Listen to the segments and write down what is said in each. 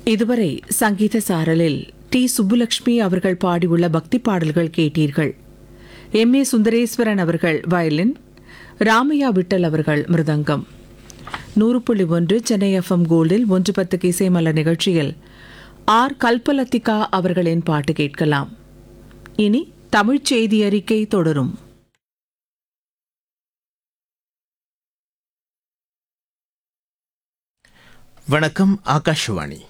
இதுவரை சங்கீத சாரலில் டி சுப்புலட்சுமி அவர்கள் பாடியுள்ள பக்தி பாடல்கள் கேட்டீர்கள் எம் ஏ சுந்தரேஸ்வரன் அவர்கள் வயலின் ராமையா விட்டல் அவர்கள் மிருதங்கம் நூறு புள்ளி ஒன்று சென்னை எஃப்எம் கோல்டில் ஒன்று பத்துக்கு இசைமலர் நிகழ்ச்சியில் ஆர் கல்பலத்திகா அவர்களின் பாட்டு கேட்கலாம் இனி தமிழ்ச் செய்தி அறிக்கை தொடரும் வணக்கம் ஆகாஷவாணி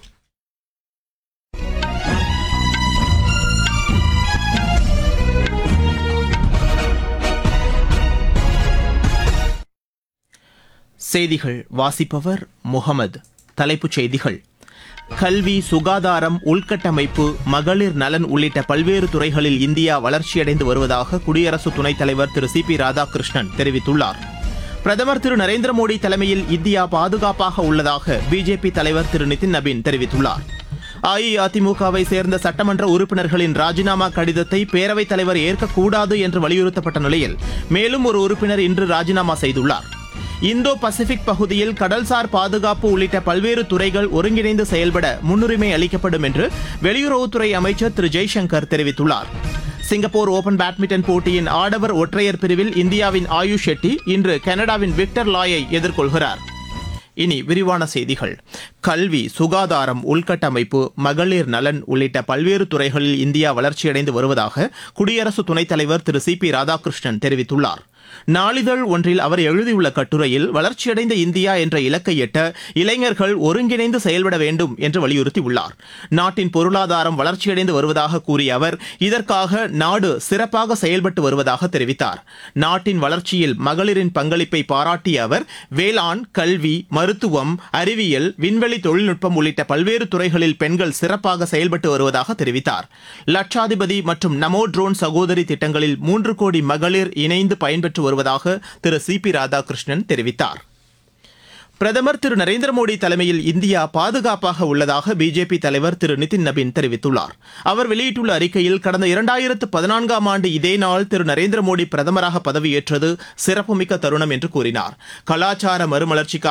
செய்திகள் வாசிப்பவர் முகமது தலைப்புச் செய்திகள் கல்வி சுகாதாரம் உள்கட்டமைப்பு மகளிர் நலன் உள்ளிட்ட பல்வேறு துறைகளில் இந்தியா வளர்ச்சியடைந்து வருவதாக குடியரசு துணைத் தலைவர் திரு சி பி ராதாகிருஷ்ணன் தெரிவித்துள்ளார் பிரதமர் திரு நரேந்திர மோடி தலைமையில் இந்தியா பாதுகாப்பாக உள்ளதாக பிஜேபி தலைவர் திரு நிதின் நபீன் தெரிவித்துள்ளார் அஇஅதிமுகவை சேர்ந்த சட்டமன்ற உறுப்பினர்களின் ராஜினாமா கடிதத்தை பேரவைத் தலைவர் ஏற்கக்கூடாது என்று வலியுறுத்தப்பட்ட நிலையில் மேலும் ஒரு உறுப்பினர் இன்று ராஜினாமா செய்துள்ளார் இந்தோ பசிபிக் பகுதியில் கடல்சார் பாதுகாப்பு உள்ளிட்ட பல்வேறு துறைகள் ஒருங்கிணைந்து செயல்பட முன்னுரிமை அளிக்கப்படும் என்று வெளியுறவுத்துறை அமைச்சர் திரு ஜெய்சங்கர் தெரிவித்துள்ளார் சிங்கப்பூர் ஓபன் பேட்மிண்டன் போட்டியின் ஆடவர் ஒற்றையர் பிரிவில் இந்தியாவின் ஆயுஷ் ஷெட்டி இன்று கனடாவின் விக்டர் லாயை எதிர்கொள்கிறார் இனி விரிவான செய்திகள் கல்வி சுகாதாரம் உள்கட்டமைப்பு மகளிர் நலன் உள்ளிட்ட பல்வேறு துறைகளில் இந்தியா வளர்ச்சியடைந்து வருவதாக குடியரசு துணைத் தலைவர் திரு சி பி ராதாகிருஷ்ணன் தெரிவித்துள்ளார் நாளிதழ் ஒன்றில் அவர் எழுதியுள்ள கட்டுரையில் வளர்ச்சியடைந்த இந்தியா என்ற இலக்கை எட்ட இளைஞர்கள் ஒருங்கிணைந்து செயல்பட வேண்டும் என்று வலியுறுத்தியுள்ளார் நாட்டின் பொருளாதாரம் வளர்ச்சியடைந்து வருவதாக கூறிய அவர் இதற்காக நாடு சிறப்பாக செயல்பட்டு வருவதாக தெரிவித்தார் நாட்டின் வளர்ச்சியில் மகளிரின் பங்களிப்பை பாராட்டிய அவர் வேளாண் கல்வி மருத்துவம் அறிவியல் விண்வெளி தொழில்நுட்பம் உள்ளிட்ட பல்வேறு துறைகளில் பெண்கள் சிறப்பாக செயல்பட்டு வருவதாக தெரிவித்தார் லட்சாதிபதி மற்றும் நமோ ட்ரோன் சகோதரி திட்டங்களில் மூன்று கோடி மகளிர் இணைந்து பயன்பெற்று வருவதாக திரு சி பி ராதாகிருஷ்ணன் தெரிவித்தார் பிரதமர் திரு நரேந்திர மோடி தலைமையில் இந்தியா பாதுகாப்பாக உள்ளதாக பிஜேபி தலைவர் திரு நிதின் நபீன் தெரிவித்துள்ளார் அவர் வெளியிட்டுள்ள அறிக்கையில் கடந்த இரண்டாயிரத்து பதினான்காம் ஆண்டு இதே நாள் திரு நரேந்திர மோடி பிரதமராக பதவியேற்றது சிறப்புமிக்க தருணம் என்று கூறினார் கலாச்சார மறுமலர்ச்சிக்காக